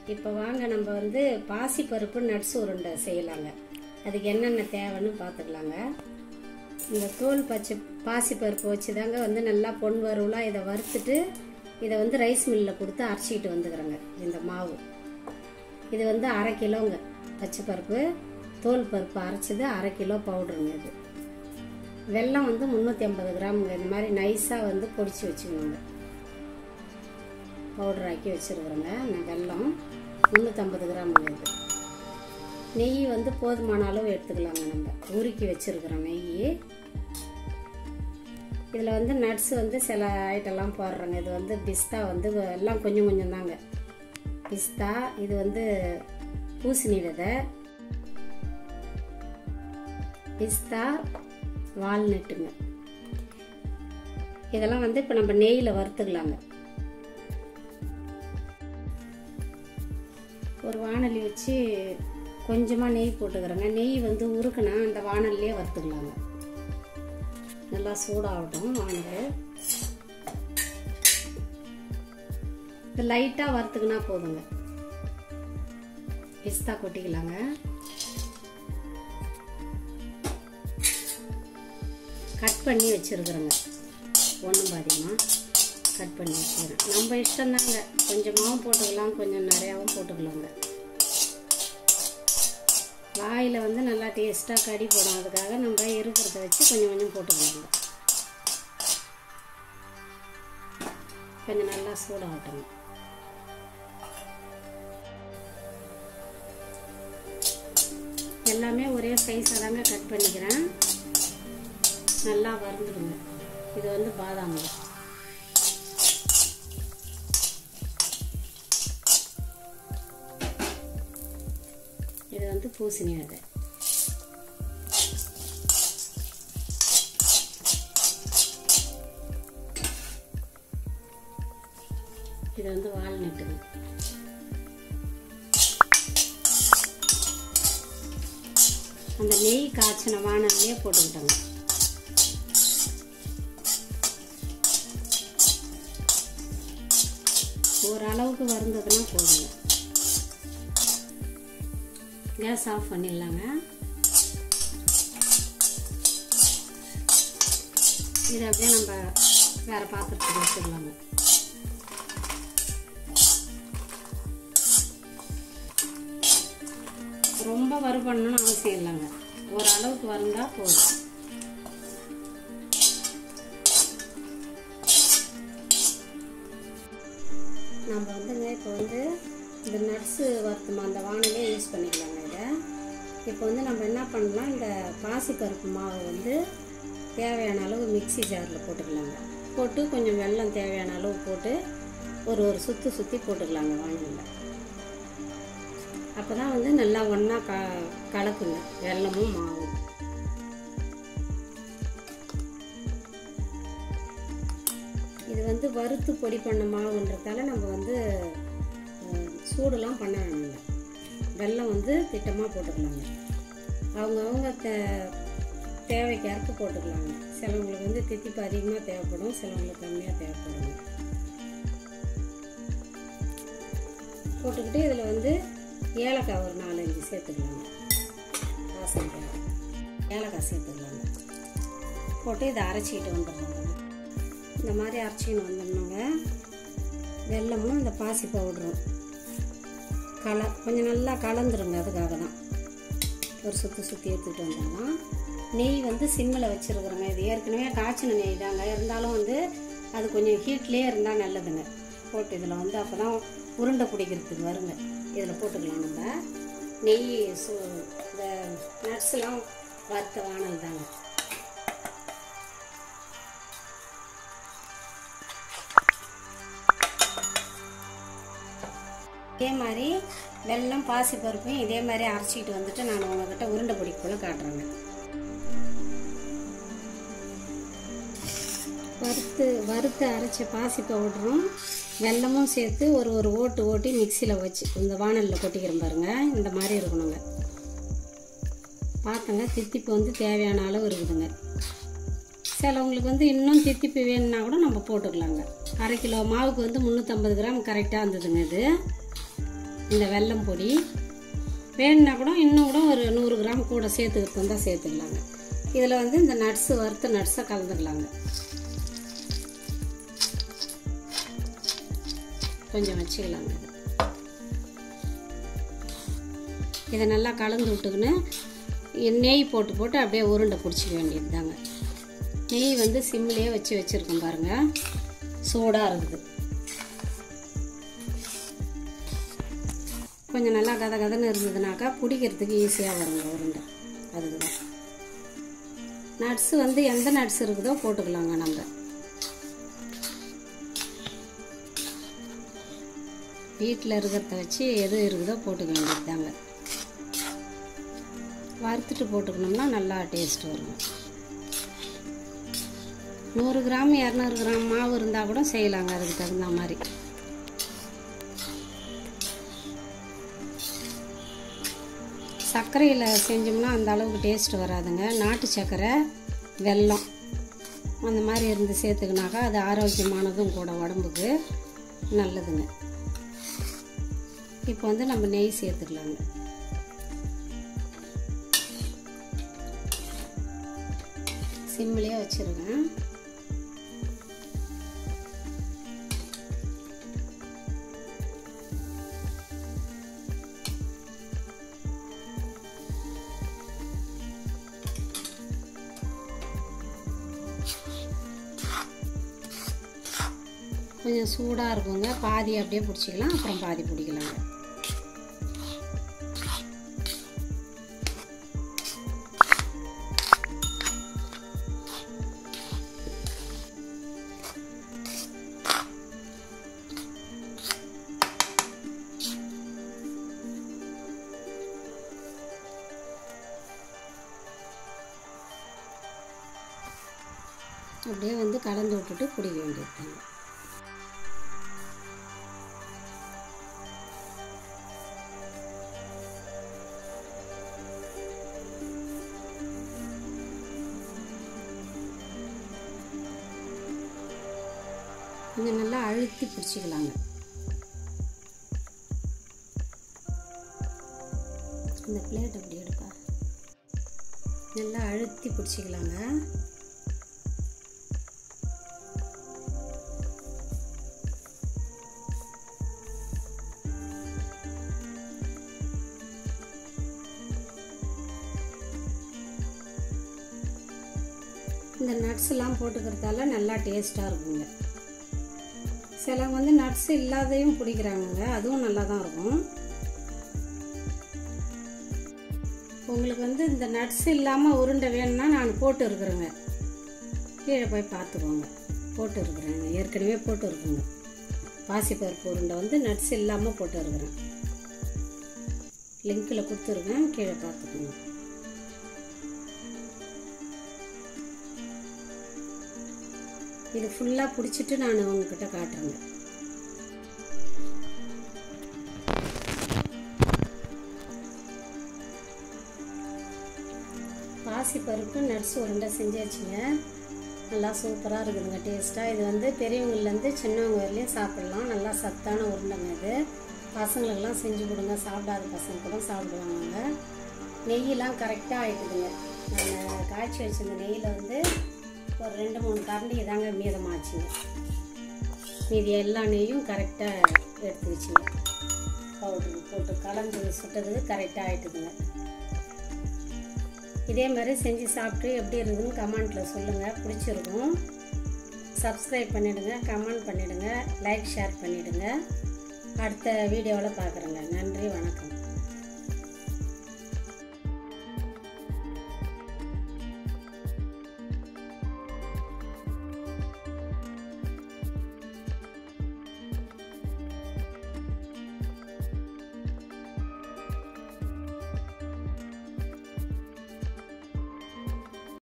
இப்போ வாங்க நம்ம வந்து பாசி பருப்பு நட்ஸ் உருண்டை செய்யலாங்க அதுக்கு என்னென்ன தேவைன்னு பார்த்துக்கலாங்க இந்த தோல் பச்சை பாசி பருப்பு வச்சு தாங்க வந்து நல்லா பொன் வறுவலாக இதை வறுத்துட்டு இதை வந்து ரைஸ் மில்லில் கொடுத்து அரைச்சிக்கிட்டு வந்துக்கிறேங்க இந்த மாவு இது வந்து அரை கிலோங்க பச்சை பருப்பு தோல் பருப்பு அரைச்சது அரை கிலோ பவுடருங்க இது வெல்லம் வந்து முந்நூற்றி ஐம்பது கிராமுங்க இந்த மாதிரி நைஸாக வந்து பொடிச்சு வச்சுக்கணுங்க பவுடர் ஆக்கி வச்சுருக்குறோங்க நான் வெல்லம் முந்நூற்றம்பது கிராமுங்க இது நெய் வந்து போதுமான அளவு எடுத்துக்கலாங்க நம்ம உருக்கி வச்சுருக்குறோம் நெய் இதில் வந்து நட்ஸ் வந்து சில ஐட்டம்லாம் போடுறோங்க இது வந்து பிஸ்தா வந்து எல்லாம் கொஞ்சம் கொஞ்சம் தாங்க பிஸ்தா இது வந்து பூசணி விதை பிஸ்தா வால்நட்டுங்க இதெல்லாம் வந்து இப்போ நம்ம நெய்யில் வறுத்துக்கலாங்க ஒரு வானொலி வச்சு கொஞ்சமாக நெய் போட்டுக்கிறேங்க நெய் வந்து உருக்குனா அந்த வானல்லையே வறுத்துக்கலாங்க நல்லா சூடாகட்டும் வானல் இது லைட்டாக வறுத்துக்கினா போதுங்க பிஸ்தா கொட்டிக்கலாங்க கட் பண்ணி வச்சுருக்குறேங்க ஒன்றும் பாதியமாக கட் பண்ணி வச்சுக்கிறேன் நம்ம இஷ்டம்தாங்க கொஞ்சமாகவும் போட்டுக்கலாம் கொஞ்சம் நிறையாவும் போட்டுக்கலாங்க வாயில் வந்து நல்லா டேஸ்ட்டாக கடி போடும் அதுக்காக நம்ம இருக்கிறத வச்சு கொஞ்சம் கொஞ்சம் போட்டுக்கலாங்க கொஞ்சம் நல்லா சூடாகட்டும் எல்லாமே ஒரே சைஸாக தாங்க கட் பண்ணிக்கிறேன் நல்லா வறுந்துடுங்க இது வந்து பாதாம் இது வந்து பூசணி விதை இது வந்து வால்நட்டுங்க அந்த நெய் காய்ச்சின வானல்லையே போட்டுக்கிட்டோங்க ஓரளவுக்கு வருந்ததுன்னா போதுங்க கேஸ் ஆஃப் பண்ணிடலாங்க இதை அப்படியே நம்ம வேறு பாத்திரத்துக்கு வச்சுக்கலாங்க ரொம்ப வறுபடணும்னு அவசியம் இல்லைங்க ஓரளவுக்கு வருந்தா போதும் நம்ம வந்துங்க இப்போ வந்து இந்த நட்ஸு வறுத்துமா அந்த வானிலே யூஸ் பண்ணிக்கலாங்க இதை இப்போ வந்து நம்ம என்ன பண்ணலாம் இந்த பாசிப்பருப்பு மாவு வந்து தேவையான அளவு மிக்சி ஜாரில் போட்டுக்கலாங்க போட்டு கொஞ்சம் வெல்லம் தேவையான அளவு போட்டு ஒரு ஒரு சுற்றி சுற்றி போட்டுக்கலாங்க வானலில் அப்போ தான் வந்து நல்லா ஒன்றா க கலக்குங்க வெல்லமும் மாவும் இது வந்து வறுத்து பொடி பண்ண மாவுன்றதால நம்ம வந்து சூடுலாம் பண்ண வேணுங்க வெல்லம் வந்து திட்டமாக போட்டுக்கலாங்க அவங்கவுங்க தே தேவைக்கு அறுப்பு போட்டுக்கலாங்க சிலவங்களுக்கு வந்து தித்திப்பு அதிகமாக தேவைப்படும் சிலவங்களுக்கு கம்மியாக தேவைப்படுங்க போட்டுக்கிட்டு இதில் வந்து ஏலக்காய் ஒரு நாலஞ்சு சேர்த்துக்கலாங்க வாசனைக்காய் ஏலக்காய் சேர்த்துக்கலாங்க போட்டு இதை அரைச்சிக்கிட்டு வந்துடலாங்க இந்த மாதிரி அரைச்சின்னு வந்தோம்னாங்க வெல்லமும் இந்த பாசி பவுடரும் கல கொஞ்சம் நல்லா கலந்துருங்க அதுக்காக தான் ஒரு சுற்றி சுற்றி எடுத்துகிட்டு வந்தோம்னா நெய் வந்து சிம்மில் வச்சுருக்குறோங்க இது ஏற்கனவே காய்ச்சின நெய் தாங்க இருந்தாலும் வந்து அது கொஞ்சம் ஹீட்லேயே இருந்தால் நல்லதுங்க போட்டு இதில் வந்து அப்போ தான் உருண்டை பிடிக்கிறதுக்கு வருங்க இதில் போட்டுக்கலாம் நம்ம நெய் சு இந்த நட்ஸ்லாம் வறுத்த வானல் தாங்க இதே மாதிரி வெல்லம் பாசி பருப்பையும் இதே மாதிரி அரைச்சிக்கிட்டு வந்துட்டு நான் உங்ககிட்ட உருண்டை பிடிக்குள்ள காட்டுறேங்க வறுத்து வறுத்து அரைச்ச பாசி பவுடரும் வெல்லமும் சேர்த்து ஒரு ஒரு ஓட்டு ஓட்டி மிக்சியில் வச்சு இந்த வானலில் கொட்டிக்கிறேன் பாருங்க இந்த மாதிரி இருக்கணுங்க பார்த்தங்க தித்திப்பு வந்து தேவையான அளவு இருக்குதுங்க சிலவங்களுக்கு வந்து இன்னும் தித்திப்பு வேணும்னா கூட நம்ம போட்டுக்கலாங்க அரை கிலோ மாவுக்கு வந்து முந்நூற்றம்பது கிராம் கரெக்டாக இருந்ததுங்க இது இந்த வெல்லம் பொடி வேணும்னா கூட இன்னும் கூட ஒரு நூறு கிராம் கூட சேர்த்துக்கிட்டு தான் சேர்த்துக்கலாங்க இதில் வந்து இந்த நட்ஸு வறுத்த நட்ஸை கலந்துக்கலாங்க கொஞ்சம் வச்சுக்கலாங்க இது இதை நல்லா கலந்து விட்டுக்கின்னு நெய் போட்டு போட்டு அப்படியே உருண்டை பிடிச்சிக்க வேண்டியது தாங்க நெய் வந்து சிம்லேயே வச்சு வச்சுருக்கோம் பாருங்கள் சூடாக இருக்குது கொஞ்சம் நல்லா கதை கதன்னு இருந்ததுனாக்கா பிடிக்கிறதுக்கு ஈஸியாக வருங்க உருண்டை அதுக்கு தான் நட்ஸு வந்து எந்த நட்ஸ் இருக்குதோ போட்டுக்கலாங்க நம்ம வீட்டில் இருக்கிறத வச்சு எது இருக்குதோ போட்டுக்க வேண்டியது தாங்க வறுத்துட்டு போட்டுக்கணும்னா நல்லா டேஸ்ட் வரும் நூறு கிராம் இரநூறு கிராம் மாவு இருந்தால் கூட செய்யலாங்க அதுக்கு தகுந்த மாதிரி சர்க்கரையில் செஞ்சோம்னா அந்த அளவுக்கு டேஸ்ட் வராதுங்க நாட்டு சர்க்கரை வெல்லம் அந்த மாதிரி இருந்து சேர்த்துக்கினாக்கா அது ஆரோக்கியமானதும் கூட உடம்புக்கு நல்லதுங்க இப்போ வந்து நம்ம நெய் சேர்த்துக்கலாங்க சிம்லேயே வச்சுருக்கேன் கொஞ்சம் சூடாக இருக்குங்க பாதி அப்படியே பிடிச்சிக்கலாம் அப்புறம் பாதி பிடிக்கலாங்க அப்படியே வந்து கலந்து விட்டுட்டு பிடிக்க வேண்டியது கொஞ்சம் நல்லா அழுத்தி பிடிச்சிக்கலாங்க இந்த பிளேட் அப்படி எடுப்பா நல்லா அழுத்தி பிடிச்சிக்கலாங்க இந்த நட்ஸ்லாம் போட்டுக்கிறதால நல்லா டேஸ்ட்டாக இருக்குங்க சிலவங்க வந்து நட்ஸ் இல்லாதையும் பிடிக்கிறாங்கங்க அதுவும் நல்லா தான் இருக்கும் உங்களுக்கு வந்து இந்த நட்ஸ் இல்லாமல் உருண்டை வேணும்னா நான் போட்டு இருக்கிறேங்க கீழே போய் பார்த்துக்கோங்க போட்டு இருக்கிறேங்க ஏற்கனவே போட்டு இருக்குங்க பாசிப்பருப்பு உருண்டை வந்து நட்ஸ் இல்லாமல் போட்டு இருக்கிறேன் லிங்கில் கொடுத்துருக்கேன் கீழே பார்த்துக்கோங்க இது ஃபுல்லாக பிடிச்சிட்டு நான் உங்ககிட்ட காட்டுறேங்க பாசி பருப்பு நட்ஸ் உருண்டை செஞ்சாச்சுங்க நல்லா சூப்பராக இருக்குதுங்க டேஸ்ட்டாக இது வந்து பெரியவங்கலேருந்து சின்னவங்க வரையிலையும் சாப்பிட்லாம் நல்லா சத்தான உருண்டைங்க இது பசங்களுக்கெல்லாம் செஞ்சு கொடுங்க சாப்பிடாத பசங்க கூட சாப்பிடுவாங்க நெய்யெல்லாம் கரெக்டாக ஆயிட்டுதுங்க நான் காய்ச்சி வச்சிருந்த நெய்யில் வந்து ஒரு ரெண்டு மூணு கரண்டி தாங்க மீதமாச்சுங்க மீதி எல்லா நெய்யும் கரெக்டாக எடுத்து வச்சுங்க பவுடர் போட்டு கலந்து சுட்டதுக்கு கரெக்டாக ஆயிட்டுதுங்க இதே மாதிரி செஞ்சு சாப்பிட்டு எப்படி இருக்குதுன்னு கமெண்ட்டில் சொல்லுங்கள் பிடிச்சிருக்கும் சப்ஸ்கிரைப் பண்ணிவிடுங்க கமெண்ட் பண்ணிவிடுங்க லைக் ஷேர் பண்ணிவிடுங்க அடுத்த வீடியோவில் பார்க்குறேங்க நன்றி வணக்கம்